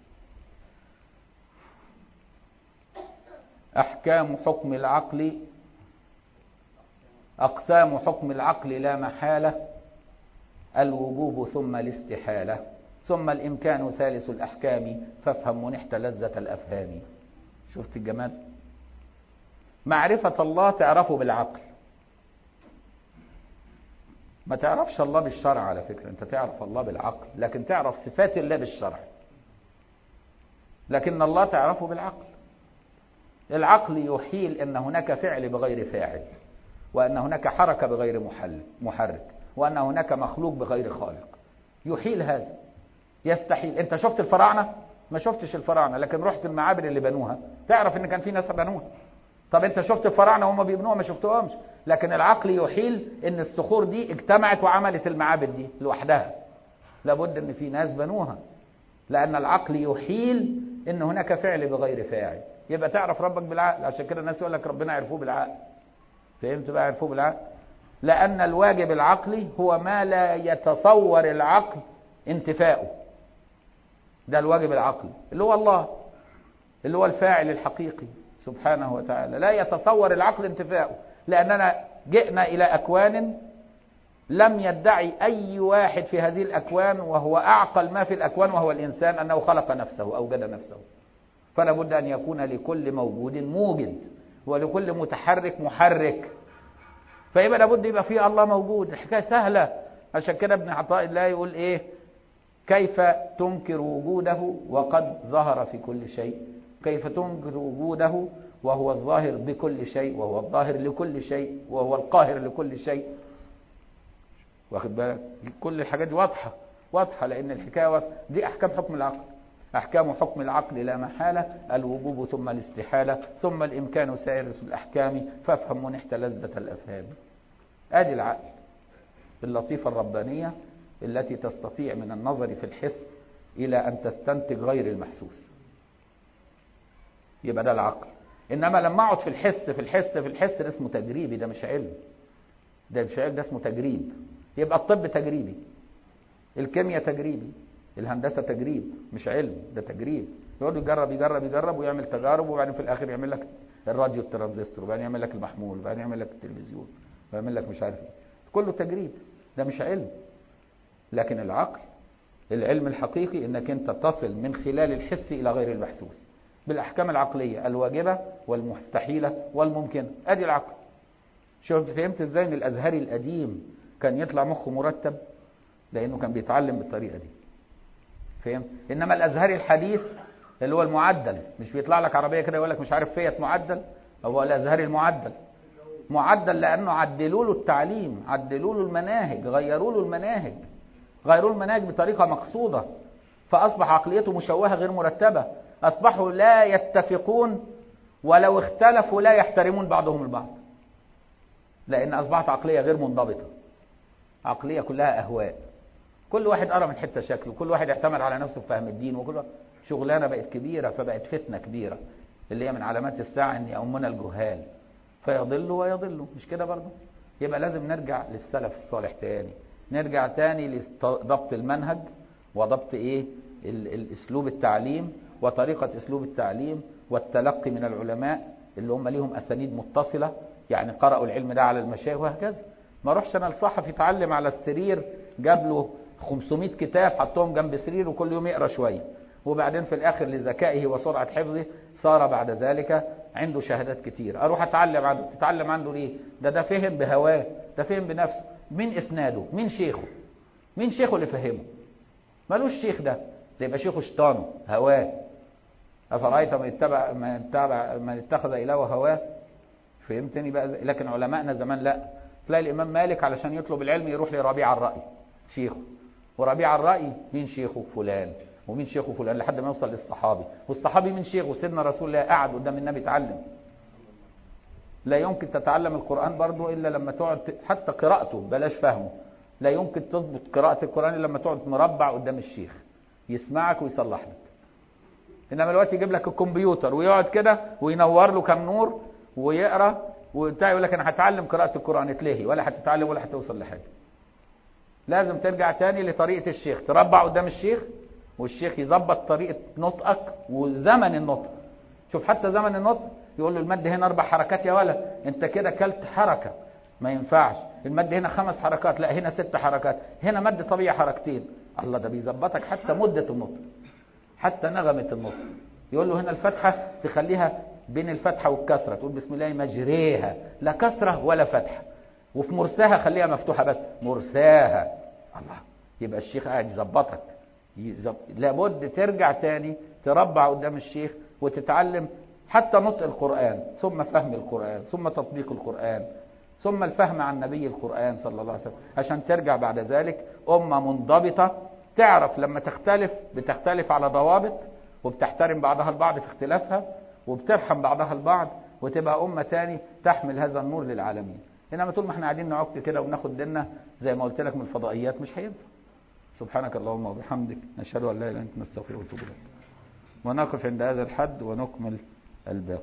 احكام حكم العقل اقسام حكم العقل لا محاله الوجوب ثم الاستحاله ثم الإمكان ثالث الأحكام فافهم منحت لذة الأفهام شفت الجمال معرفة الله تعرفه بالعقل ما تعرفش الله بالشرع على فكرة انت تعرف الله بالعقل لكن تعرف صفات الله بالشرع لكن الله تعرفه بالعقل العقل يحيل ان هناك فعل بغير فاعل وان هناك حركة بغير محل محرك وان هناك مخلوق بغير خالق يحيل هذا يستحيل انت شفت الفراعنه ما شفتش الفراعنه لكن رحت المعابد اللي بنوها تعرف ان كان في ناس بنوها طب انت شفت الفراعنه وهم بيبنوها ما شفتهمش لكن العقل يحيل ان الصخور دي اجتمعت وعملت المعابد دي لوحدها لابد ان في ناس بنوها لان العقل يحيل ان هناك فعل بغير فاعل يبقى تعرف ربك بالعقل عشان كده الناس يقول لك ربنا عرفوه بالعقل فهمت بقى عرفوه بالعقل لان الواجب العقلي هو ما لا يتصور العقل انتفاؤه ده الواجب العقلي اللي هو الله اللي هو الفاعل الحقيقي سبحانه وتعالى لا يتصور العقل انتفاؤه لأننا جئنا إلى أكوان لم يدعي أي واحد في هذه الأكوان وهو أعقل ما في الأكوان وهو الإنسان أنه خلق نفسه أوجد نفسه فلا بد أن يكون لكل موجود موجد ولكل متحرك محرك فيبقى لابد يبقى فيه الله موجود الحكاية سهلة عشان كده ابن عطاء الله يقول إيه كيف تنكر وجوده وقد ظهر في كل شيء كيف تنكر وجوده وهو الظاهر بكل شيء وهو الظاهر لكل شيء وهو القاهر لكل شيء واخد بالك كل الحاجات دي واضحة واضحة لأن الحكاية واضحة. دي أحكام حكم العقل أحكام حكم العقل لا محالة الوجوب ثم الاستحالة ثم الإمكان سائر الأحكام فافهم منحت لذة الأفهام آدي العقل اللطيفة الربانية التي تستطيع من النظر في الحس إلى أن تستنتج غير المحسوس يبقى ده العقل إنما لما أقعد في الحس في الحس في الحس ده اسمه تجريبي ده مش علم ده مش علم ده اسمه تجريب يبقى الطب تجريبي الكيمياء تجريبي الهندسة تجريب مش علم ده تجريب يقعد يجرب يجرب يجرب ويعمل تجارب وبعدين في الآخر يعمل لك الراديو الترانزستور وبعدين يعمل لك المحمول وبعدين يعمل لك التلفزيون ويعمل لك مش عارف ايه كله تجريب ده مش علم لكن العقل العلم الحقيقي انك انت تصل من خلال الحس الى غير المحسوس بالاحكام العقليه الواجبه والمستحيله والممكنه ادي العقل شفت فهمت ازاي ان الازهري القديم كان يطلع مخه مرتب لانه كان بيتعلم بالطريقه دي فهمت انما الازهري الحديث اللي هو المعدل مش بيطلع لك عربيه كده يقول لك مش عارف فيت معدل هو الازهري المعدل معدل لانه عدلوا له التعليم عدلوا له المناهج غيروا له المناهج غيروا المناهج بطريقه مقصوده فاصبح عقليته مشوهه غير مرتبه اصبحوا لا يتفقون ولو اختلفوا لا يحترمون بعضهم البعض لان اصبحت عقليه غير منضبطه عقليه كلها اهواء كل واحد قرا من حته شكله كل واحد اعتمد على نفسه في فهم الدين وكل واحد شغلانه بقت كبيره فبقت فتنه كبيره اللي هي من علامات الساعه ان يؤمنا الجهال فيضلوا ويضلوا مش كده برضه يبقى لازم نرجع للسلف الصالح تاني نرجع تاني لضبط المنهج وضبط ايه ال- الاسلوب التعليم وطريقة اسلوب التعليم والتلقي من العلماء اللي هم ليهم اسانيد متصلة يعني قرأوا العلم ده على المشايخ وهكذا ما اروحش انا الصحفي يتعلم على السرير جاب له 500 كتاب حطهم جنب سرير وكل يوم يقرا شويه وبعدين في الاخر لذكائه وسرعه حفظه صار بعد ذلك عنده شهادات كتير اروح اتعلم عنده تتعلم عنده ليه ده ده فهم بهواه ده فهم بنفسه مين اسناده مين شيخه مين شيخه اللي فهمه ملوش شيخ ده ده يبقى شيخه شيطانه هواه افرايت من اتبع من اتبع من اتخذ الهه هواه فهمتني بقى لكن علمائنا زمان لا تلاقي الامام مالك علشان يطلب العلم يروح لربيع الراي شيخه وربيع الراي مين شيخه فلان ومين شيخه فلان لحد ما يوصل للصحابي والصحابي من شيخه سيدنا رسول الله قعد قدام النبي اتعلم لا يمكن تتعلم القرآن برضه إلا لما تقعد حتى قراءته بلاش فهمه لا يمكن تضبط قراءة القرآن إلا لما تقعد مربع قدام الشيخ يسمعك ويصلح لك إنما الوقت يجيب لك الكمبيوتر ويقعد كده وينور له كام نور ويقرا وبتاع يقول لك أنا هتعلم قراءة القرآن اتلهي ولا هتتعلم ولا هتوصل لحاجة لازم ترجع تاني لطريقة الشيخ تربع قدام الشيخ والشيخ يظبط طريقة نطقك وزمن النطق شوف حتى زمن النطق يقول له المد هنا اربع حركات يا ولد انت كده كلت حركة ما ينفعش المد هنا خمس حركات لا هنا ست حركات هنا مد طبيعي حركتين الله ده بيظبطك حتى مدة النطق حتى نغمة النطق يقول له هنا الفتحة تخليها بين الفتحة والكسرة تقول بسم الله مجريها لا كسرة ولا فتحة وفي مرساها خليها مفتوحة بس مرساها الله يبقى الشيخ قاعد يظبطك يزب... لابد ترجع تاني تربع قدام الشيخ وتتعلم حتى نطق القرآن ثم فهم القرآن ثم تطبيق القرآن ثم الفهم عن نبي القرآن صلى الله عليه وسلم عشان ترجع بعد ذلك أمة منضبطة تعرف لما تختلف بتختلف على ضوابط وبتحترم بعضها البعض في اختلافها وبترحم بعضها البعض وتبقى أمة تاني تحمل هذا النور للعالمين إنما طول ما احنا قاعدين نعك كده وبناخد ديننا زي ما قلت لك من الفضائيات مش هينفع سبحانك اللهم وبحمدك نشهد أن لا إله إلا أنت نستغفرك ونتوب إليك ونقف عند هذا الحد ونكمل الباقي